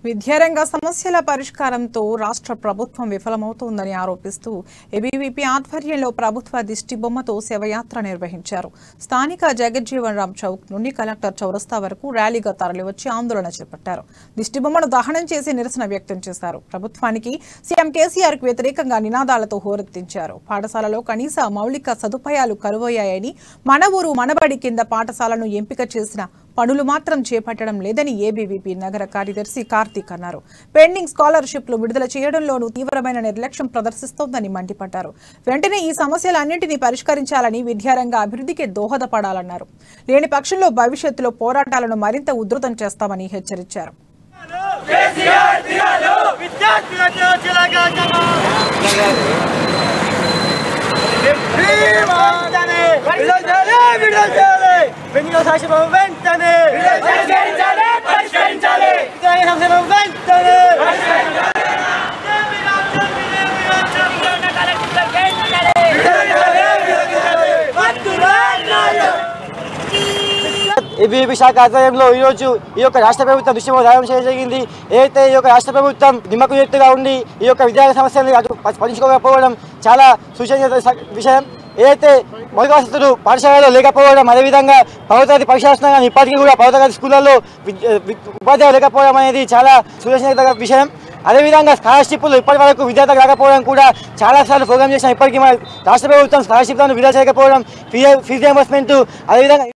విద్యారంగ సమస్యల పరిష్కారంతో రాష్ట్ర ప్రభుత్వం విఫలమవుతోందని ఆరోపిస్తూ ఏబీవీపీ ఆధ్వర్యంలో ప్రభుత్వ దిష్టి బొమ్మతో శవయాత్ర నిర్వహించారు స్థానిక జగజ్జీవన్ రామ్ చౌక్ నుండి కలెక్టర్ చౌరస్తా వరకు ర్యాలీగా తరలివచ్చి ఆందోళన చేపట్టారు దిష్టి బొమ్మను దహనం చేసి నిరసన వ్యక్తం చేశారు ప్రభుత్వానికి సీఎం కేసీఆర్ కు వ్యతిరేకంగా నినాదాలతో హోరెత్తించారు పాఠశాలలో కనీస మౌలిక సదుపాయాలు కరువయ్యాయని మన ఊరు మనబడి కింద పాఠశాలను ఎంపిక చేసిన పనులు మాత్రం చేపట్టడం లేదని ఏబీవీపీ నగర కార్యదర్శి కార్తీక్ అన్నారు పెండింగ్ స్కాలర్షిప్లు విడుదల చేయడంలోనూ తీవ్రమైన నిర్లక్ష్యం ప్రదర్శిస్తోందని మండిపడ్డారు వెంటనే ఈ సమస్యలన్నింటినీ పరిష్కరించాలని విద్యారంగ అభివృద్ధికి దోహదపడాలన్నారు లేని పక్షంలో భవిష్యత్తులో పోరాటాలను మరింత ఉధృతం చేస్తామని హెచ్చరించారు విద్యార్థులకు తిలకజమ. వెంటనే విడుదల చేయాలి, విడుదల చేయాలి. వెంటనే సాక్షిభావం వెంటనే విద్యారంగ సంక్షేమం వెంటనే ఏబీపీ శాఖ ఆధ్వర్యంలో ఈరోజు ఈ యొక్క రాష్ట్ర ప్రభుత్వం దృష్టి దానం చేయడం జరిగింది ఏదైతే ఈ యొక్క రాష్ట్ర ప్రభుత్వం నిమ్మకు ఎత్తుగా ఉండి ఈ యొక్క విద్యార్థి సమస్యలను అటు స్పందించుకోకపోవడం చాలా సూచన విషయం ఏదైతే మౌలిక వసతులు పాఠశాలలో లేకపోవడం అదేవిధంగా పదవతరగతి పరీక్ష కానీ ఇప్పటికీ కూడా పదవతరగతి స్కూళ్ళలో విద్య- విద్- ఉపాధ్యాయులు లేకపోవడం అనేది చాలా సూచన విషయం అదేవిధంగా స్కాలర్షిప్లు ఇప్పటి వరకు విద్యార్థులకు రాకపోవడం కూడా చాలాసార్లు ప్రోగ్రామ్ చేసిన ఇప్పటికీ మన రాష్ట్ర ప్రభుత్వం స్కాలర్షిప్లను విడుదల చేయకపోవడం ఫీ ఫీజు రియంబర్స్మెంట్ అదేవిధంగా